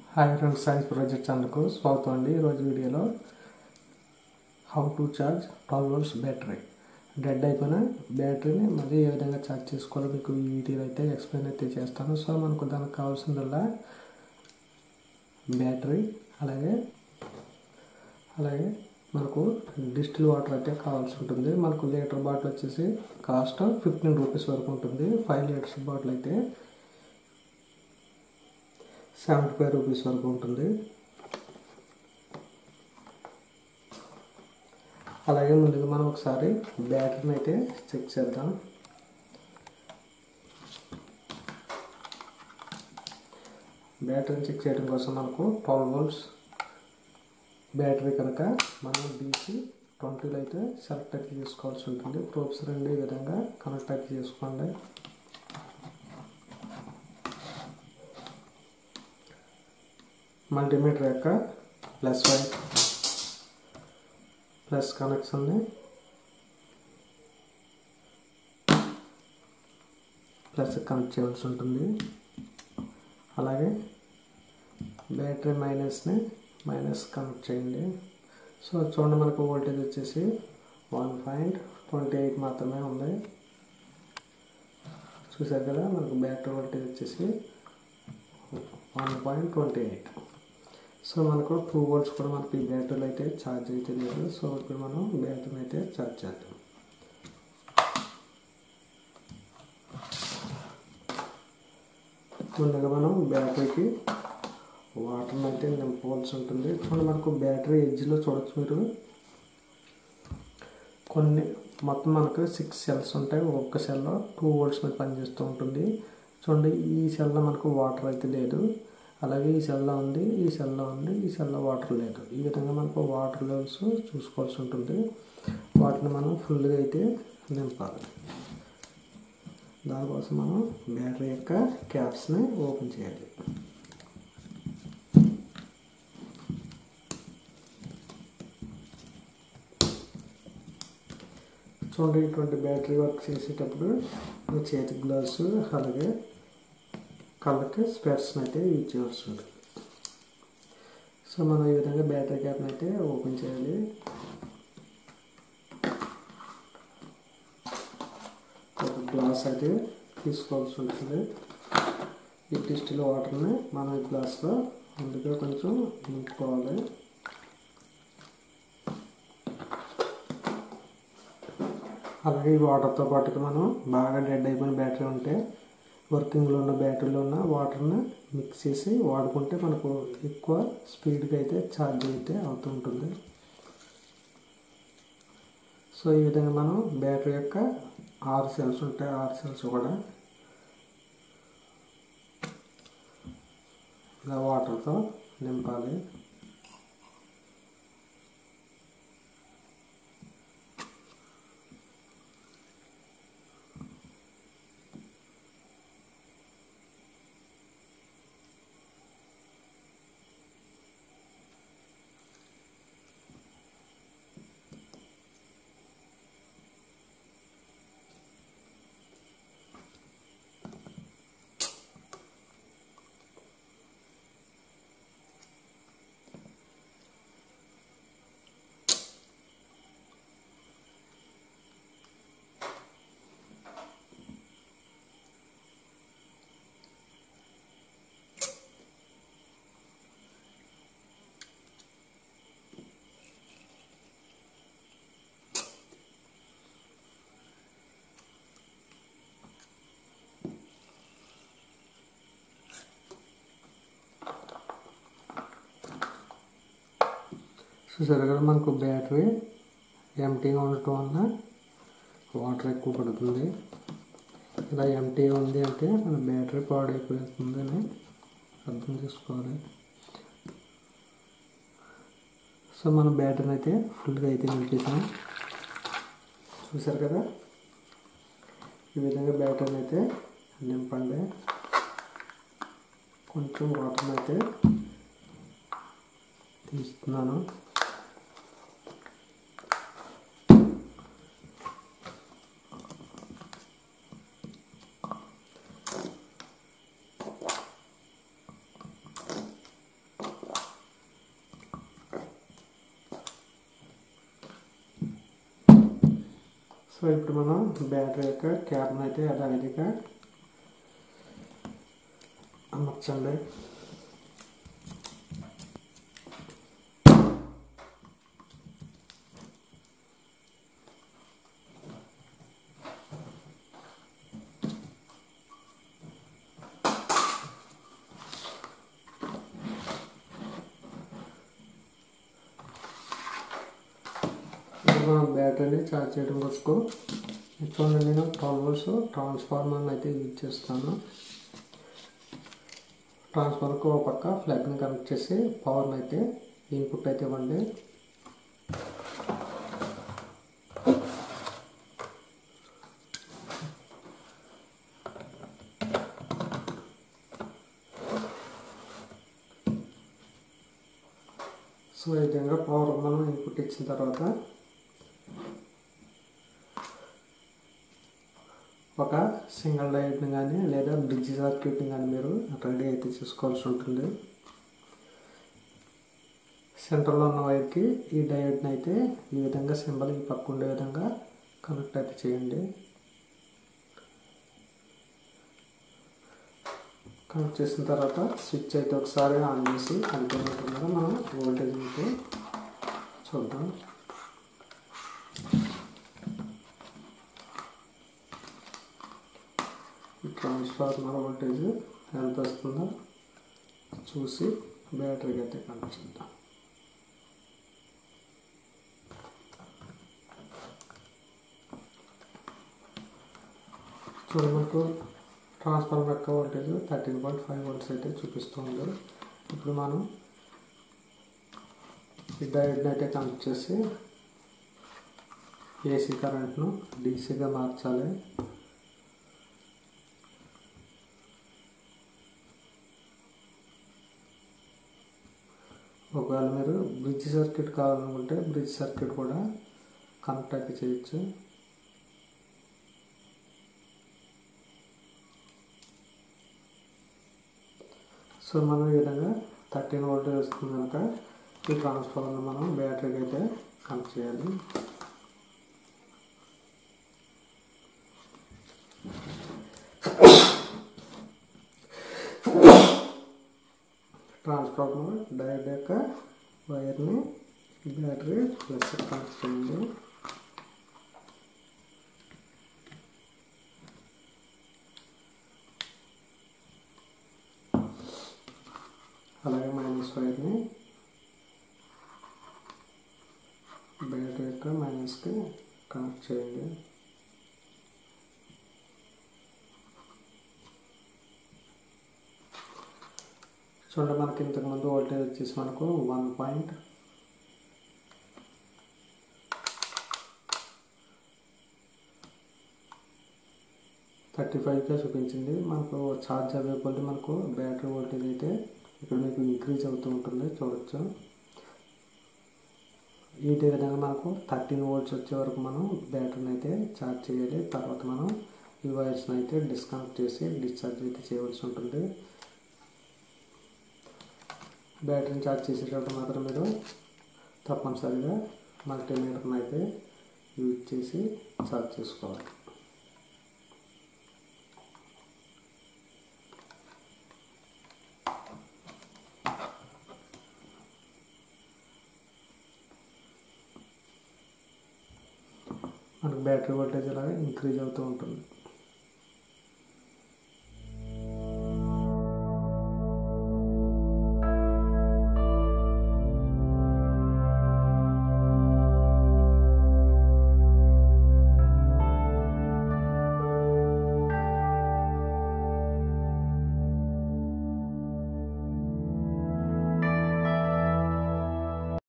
hi friends science project ఛానల్కు స్వాగతం అండి ఈరోజు వీడియోలో how to charge twelve volts battery dead అయిపోయిన బ్యాటరీని మళ్ళీ ఏ విధంగా ఛార్జ్ చేసుకోవాలో మీకు ఈ వీడియోలో అయితే ఎక్స్ప్లెయిన్ అయితే చేస్తాను సో మనకు దానికి కావాల్సిందల్లా బ్యాటరీ అలాగే అలాగే మనకు డిస్టిల్ వాటర్ అయితే కావాల్సి ఉంటుంది మనకు లీటర్ బాటిల్ వచ్చేసి కాస్ట్ ఫిఫ్టీన్ రూపీస్ వరకు ఉంటుంది ఫైవ్ లీటర్స్ బాటిల్ అయితే సెవెంటీ ఫైవ్ రూపీస్ వరకు ఉంటుంది అలాగే ముందుగా మనం ఒకసారి బ్యాటరీని అయితే చెక్ చేద్దాం బ్యాటరీని చెక్ చేయడం కోసం మనకు ట్వెల్వ్ వోల్ట్స్ బ్యాటరీ కనుక మనం డీసీ ట్వంటీలో అయితే సెలెక్ట్ అయితే చేసుకోవాల్సి ఉంటుంది ప్రూఫ్స్ రెండు ఈ విధంగా కనెక్ట్ అయితే చేసుకోండి మల్టీమీటర్ యొక్క ప్లస్ వైట్ ప్లస్ కనెక్షన్ని ప్లస్ కనెక్ట్ చేయాల్సి ఉంటుంది అలాగే బ్యాటరీ మైనస్ని మైనస్ కనెక్ట్ చేయండి సో చూడండి మనకు వోల్టేజ్ వచ్చేసి వన్ పాయింట్ ట్వంటీ ఎయిట్ మాత్రమే ఉంది చూసారు కదా మనకు బ్యాటరీ వోల్టేజ్ వచ్చేసి one point twenty eight so మనకు టూ వోల్ట్స్ కూడా మనకి ఈ బ్యాటరీలో అయితే ఛార్జ్ అయితే లేదు సో ఇప్పుడు మనం బ్యాటరీని అయితే ఛార్జ్ చేద్దాం ముందుగా మనం బ్యాటరీకి వాటర్ని అయితే నింపవలసి ఉంటుంది చూడండి మనకు బ్యాటరీ ఎడ్జ్లో చూడొచ్చు మీరు కొన్ని మొత్తం మనకు సిక్స్ సెల్స్ ఉంటాయి ఒక్క సెల్లో టూ వోల్ట్స్ మీద పనిచేస్తూ ఉంటుంది చూడండి ఈ సెల్లో మనకు వాటర్ అయితే లేదు అలాగే ఈ సెల్లో ఉంది ఈ సెల్లో ఉంది ఈ సెల్లో వాటర్ లేదు ఈ విధంగా మనకు వాటర్ లెవెల్స్ చూసుకోవాల్సి ఉంటుంది వాటిని మనం ఫుల్గా అయితే నింపాలి దానికోసం మనం బ్యాటరీ యొక్క క్యాప్స్ని ఓపెన్ చేయాలి చూడండి ఇటువంటి బ్యాటరీ వర్క్ చేసేటప్పుడు మీ చేతి గ్లాసు అలాగే కళ్ళకి స్పెట్స్ని అయితే యూజ్ చేయాల్సి ఉంటుంది సో మనం ఈ విధంగా బ్యాటరీ క్యాప్ని అయితే ఓపెన్ చేయాలి ఒక గ్లాస్ అయితే తీసుకోవాల్సి ఉంటుంది ఈ డిస్టిల్ వాటర్ని మనం ఈ గ్లాస్లో ముందుగా కొంచెం నింపుకోవాలి అలాగే ఈ వాటర్తో పాటు మనం బాగా డెడ్ అయిపోయిన బ్యాటరీ ఉంటే వర్కింగ్లో ఉన్న బ్యాటరీలో ఉన్న వాటర్ని మిక్స్ చేసి వాడుకుంటే మనకు ఎక్కువ స్పీడ్గా అయితే ఛార్జ్ అయితే అవుతుంటుంది సో ఈ విధంగా మనం బ్యాటరీ యొక్క ఆరు సెల్స్ ఉంటాయి ఆరు సెల్స్ కూడా ఇలా వాటర్తో నింపాలి చూసారు కదా మనకు బ్యాటరీ ఎంటీగా ఉండటం వల్ల వాటర్ ఎక్కువ పడుతుంది ఇలా ఎంటీ ఉంది అంటే మన బ్యాటరీ పాడైపోతుందని అర్థం చేసుకోవాలి సో మనం బ్యాటరీని అయితే ఫుల్గా అయితే నింపేసాం చూసారు కదా ఈ విధంగా బ్యాటరీని అయితే నింపండి కొంచెం వాటర్ని అయితే తీస్తున్నాను సో ఇప్పుడు మనం బ్యాటరీ యొక్క క్యాబ్ని అయితే యథావిధిగా అమర్చండి ఇప్పుడు మనం బ్యాటరీని ఛార్జ్ చేయడం కోసం చూడండి నేను ట్వెల్వ్ వోల్ట్స్ ట్రాన్స్ఫార్మర్ని అయితే యూజ్ చేస్తాను ట్రాన్స్ఫార్మర్కి ఒక పక్క ఫ్లాగ్ని కనెక్ట్ చేసి పవర్ని అయితే ఇన్పుట్ అయితే ఇవ్వండి సో ఈ విధంగా పవర్ మనం ఇన్పుట్ ఇచ్చిన తర్వాత ఒక సింగిల్ డయోడ్ని కానీ లేదా బ్రిడ్జ్ సర్క్యూట్ని కానీ మీరు రెడీ అయితే చేసుకోవాల్సి ఉంటుంది సెంటర్లో ఉన్న వైర్కి ఈ డయోడ్ని అయితే ఈ విధంగా సింబల్ ఈ పక్క ఉండే విధంగా కనెక్ట్ అయితే చేయండి కనెక్ట్ చేసిన తర్వాత స్విచ్ అయితే ఒకసారి ఆన్ చేసి అనుకున్నట్టుగా మనం వోల్టేజ్ అయితే చూద్దాం ట్రాన్స్ఫార్మర్ వోల్టేజ్ ఎంత వస్తుందో చూసి బ్యాటరీకి అయితే కనెక్ట్ చేద్దాం చూడండి మనకు ట్రాన్స్ఫార్మర్ యొక్క voltage thirteen point five volts అయితే చూపిస్తుంది ఇప్పుడు మనం ఈ డయోడ్ని అయితే కనెక్ట్ చేసి ఏసీ కరెంట్ను డీసీగా మార్చాలి ఒకవేళ మీరు బ్రిడ్జ్ సర్క్యూట్ కావాలనుకుంటే బ్రిడ్జ్ సర్క్యూట్ కూడా కనెక్ట్ అయితే చేయొచ్చు సో మనం ఈ విధంగా థర్టీన్ వోల్టేజ్ వస్తుంది కనుక ఈ ట్రాన్స్ఫార్మర్ మనం బ్యాటరీకి అయితే కనెక్ట్ చేయాలి ట్రాన్స్ఫార్మర్ డయోడ్ యొక్క వైర్ని బ్యాటరీ ప్లస్ కనెక్ట్ చేయండి అలాగే మైనస్ వైర్ని బ్యాటరీ యొక్క మైనస్కి కనెక్ట్ చేయండి చూడండి మనకి ఇంతకుముందు వోల్టేజ్ వచ్చేసి మనకు వన్ పాయింట్ థర్టీ ఫైవ్గా చూపించింది మనకు ఛార్జ్ అవైలబుల్ మనకు బ్యాటరీ వోల్టేజ్ అయితే ఇక్కడ మీకు ఇంక్రీజ్ అవుతూ ఉంటుంది చూడొచ్చు ఈ విధంగా మనకు థర్టీన్ వోల్ట్స్ వచ్చే వరకు మనం బ్యాటరీని అయితే ఛార్జ్ చేయాలి తర్వాత మనం ఈ వైర్స్ని అయితే డిస్కనెక్ట్ చేసి డిశ్చార్జ్ అయితే చేయవలసి ఉంటుంది బ్యాటరీని ఛార్జ్ చేసేటప్పుడు మాత్రం మీరు తప్పనిసరిగా మల్టీమీటర్ని అయితే యూజ్ చేసి ఛార్జ్ చేసుకోవాలి మనకు బ్యాటరీ వోల్టేజ్ అలాగే ఇంక్రీజ్ అవుతూ ఉంటుంది